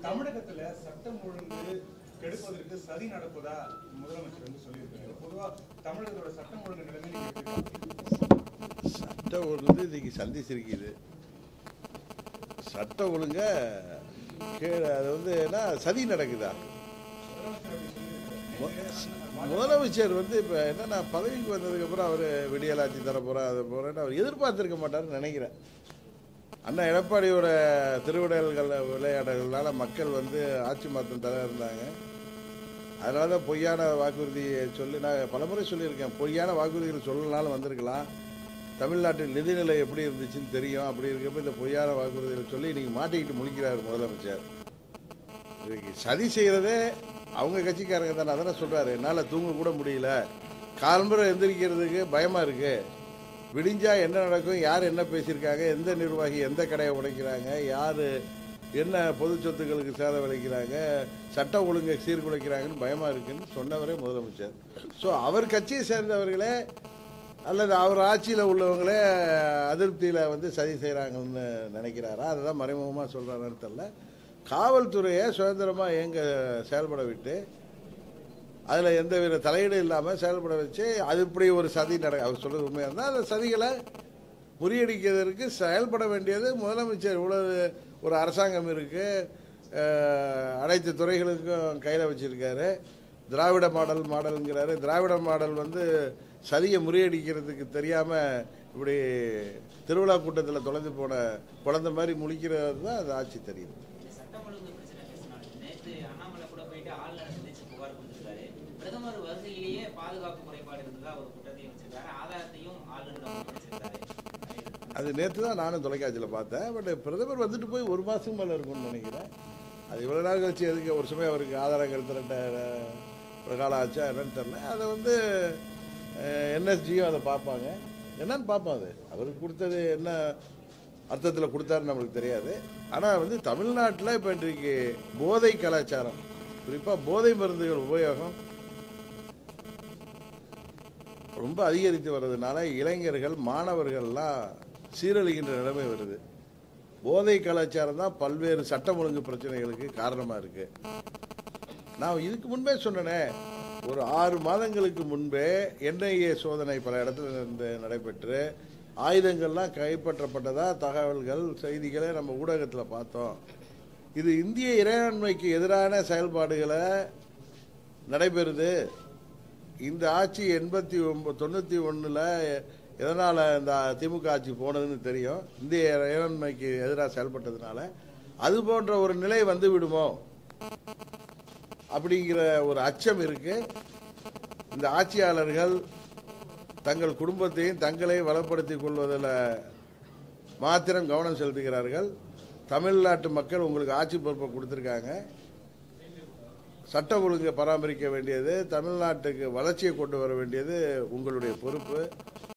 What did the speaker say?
தமிழகத்துல சட்டம் ஒழுங்கு கெடுப்பதற்கு சதி நடப்பதா முதலமைச்சர் வந்து சொல்லியிருக்காரு பொதுவா தமிழகத்தோட சட்டம் ஒழுங்கு நிலைமை நீங்க எப்படி பார்க்கறீங்க? சட்ட ஒழுங்கு இன்னைக்கு சந்திச்சிருக்குது சட்ட ஒழுங்க கீழே அது வந்து என்ன சதி நடக்குதா முதலமைச்சர் அப்படி சொல்லியிருக்காரு. முதலமைச்சர் வந்து இப்போ என்னன்னா பதவிக்கு வந்ததுக்கப்புறம் அவர் விடியலாட்சி தர போகிறேன் அதை போகிறேன்னு அவர் எதிர்பார்த்திருக்க மாட்டாருன்னு நினைக்கிறேன் அண்ணா எடப்பாடியோட திருவிடல்கள் விளையாடல்களால மக்கள் வந்து ஆட்சி மாற்றம் தர இருந்தாங்க அதனால தான் பொய்யான வாக்குறுதியை சொல்லி நான் பலமுறை சொல்லியிருக்கேன் பொய்யான வாக்குறுதிகள் சொல்லனாலும் வந்திருக்கலாம் தமிழ்நாட்டில் நிதிநிலை எப்படி இருந்துச்சுன்னு தெரியும் அப்படி இருக்கப்ப இந்த பொய்யான வாக்குறுதிகளை சொல்லி இன்னைக்கு மாட்டிக்கிட்டு முழிக்கிறார் முதலமைச்சர் இதுக்கு சதி செய்கிறதே அவங்க கட்சிக்காரங்க தானே அதானே சொல்கிறாரு என்னால் தூங்க கூட முடியல காலம்புரை எந்திரிக்கிறதுக்கு பயமாக இருக்கு விடிஞ்சா என்ன நடக்கும் யார் என்ன பேசியிருக்காங்க எந்த நிர்வாகி எந்த கடையை உடைக்கிறாங்க யார் என்ன பொது சொத்துக்களுக்கு சேதம் விளைக்கிறாங்க சட்ட ஒழுங்கை சீர்குலைக்கிறாங்கன்னு பயமாக இருக்குன்னு சொன்னவரே முதலமைச்சர் ஸோ அவர் கட்சியை சேர்ந்தவர்களே அல்லது அவர் ஆட்சியில் உள்ளவங்களே அதிருப்தியில் வந்து சதி செய்கிறாங்கன்னு நினைக்கிறாரா அதுதான் மறைமுகமாக சொல்கிறாரான்னு தெரில காவல்துறையை சுதந்திரமாக எங்க செயல்பட விட்டு அதில் எந்த வித தலையீடு இல்லாமல் செயல்பட வச்சு அது இப்படி ஒரு சதி நட அவர் சொல்கிறது உண்மையாக இருந்தால் அந்த சதிகளை முறியடிக்கிறதற்கு செயல்பட வேண்டியது முதலமைச்சர் இவ்வளவு ஒரு அரசாங்கம் இருக்குது அனைத்து துறைகளுக்கும் கையில் வச்சிருக்காரு திராவிட மாடல் மாடலுங்கிறாரு திராவிட மாடல் வந்து சதியை முறியடிக்கிறதுக்கு தெரியாமல் இப்படி திருவிழா கூட்டத்தில் தொலைந்து போன குழந்தை மாதிரி முழிக்கிறது தான் அது ஆட்சி தெரியுது இந்த சட்டம் ஒழுங்கு பிரச்சனை பேசினாலும் நேற்று அண்ணாமலை கூட போயிட்டு ஆளுநரை சந்திச்சு புகார் கொடுத்திருக்காரு பிரதமர் வருகையிலேயே பாதுகாப்பு குறைபாடு இருந்ததா ஒரு குற்றத்தையும் வச்சிருக்காரு ஆதாரத்தையும் ஆளுநரிடம் ஒப்படைச்சிருக்காரு அது நேற்று தான் நானும் தொலைக்காட்சியில் பார்த்தேன் பட் பிரதமர் வந்துட்டு போய் ஒரு மாதம் மேலே இருக்கும்னு நினைக்கிறேன் அது இவ்வளோ நாள் கழிச்சு எதுக்கு ஒரு சமயம் அவருக்கு ஆதாரங்கள் திரட்ட அஹ், ஒரு காலம் ஆச்சா என்னன்னு தெரில அதை வந்து என்எஸ்ஜியும் அதை பார்ப்பாங்க என்னன்னு பார்ப்போம் அது அவருக்கு கொடுத்தது என்ன அர்த்தத்தில் கொடுத்தாருன்னு நம்மளுக்கு தெரியாது ஆனால் வந்து தமிழ்நாட்டில் இப்போ இன்றைக்கு போதை கலாச்சாரம் குறிப்பாக போதை மருந்துகள் உபயோகம் ரொம்ப அதிகரித்து வர்றதுனால இளைஞர்கள் மாணவர்கள்லாம் சீரழிகின்ற நிலைமை வருது போதை கலாச்சாரம் தான் பல்வேறு சட்டம் ஒழுங்கு பிரச்சனைகளுக்கு காரணமாக இருக்கு நான் இதுக்கு முன்பே சொன்னனே ஒரு ஆறு மாதங்களுக்கு முன்பே என்ஐஏ சோதனை பல இடத்துல இருந்து நடைபெற்று ஆயுதங்கள்லாம் கைப்பற்றப்பட்டதா தகவல்கள் செய்திகளை நம்ம ஊடகத்தில் பார்த்தோம் இது இந்திய இறையாண்மைக்கு எதிரான செயல்பாடுகளை நடைபெறுது இந்த ஆட்சி எண்பத்தி ஒன்பது தொண்ணூற்றி ஒன்றில் எதனால் இந்த திமுக ஆட்சி போனதுன்னு தெரியும் இந்திய இறையாண்மைக்கு எதிராக செயல்பட்டதுனால அது போன்ற ஒரு நிலை வந்து விடுமோ அப்படிங்கிற ஒரு அச்சம் இருக்கு இந்த ஆட்சியாளர்கள் தங்கள் குடும்பத்தையும் தங்களையும் வளப்படுத்திக் கொள்வதில் மாத்திரம் கவனம் செலுத்துகிறார்கள் தமிழ்நாட்டு மக்கள் உங்களுக்கு ஆட்சி பொறுப்பை கொடுத்துருக்காங்க சட்டம் ஒழுங்கை பராமரிக்க வேண்டியது தமிழ்நாட்டுக்கு வளர்ச்சியை கொண்டு வர வேண்டியது உங்களுடைய பொறுப்பு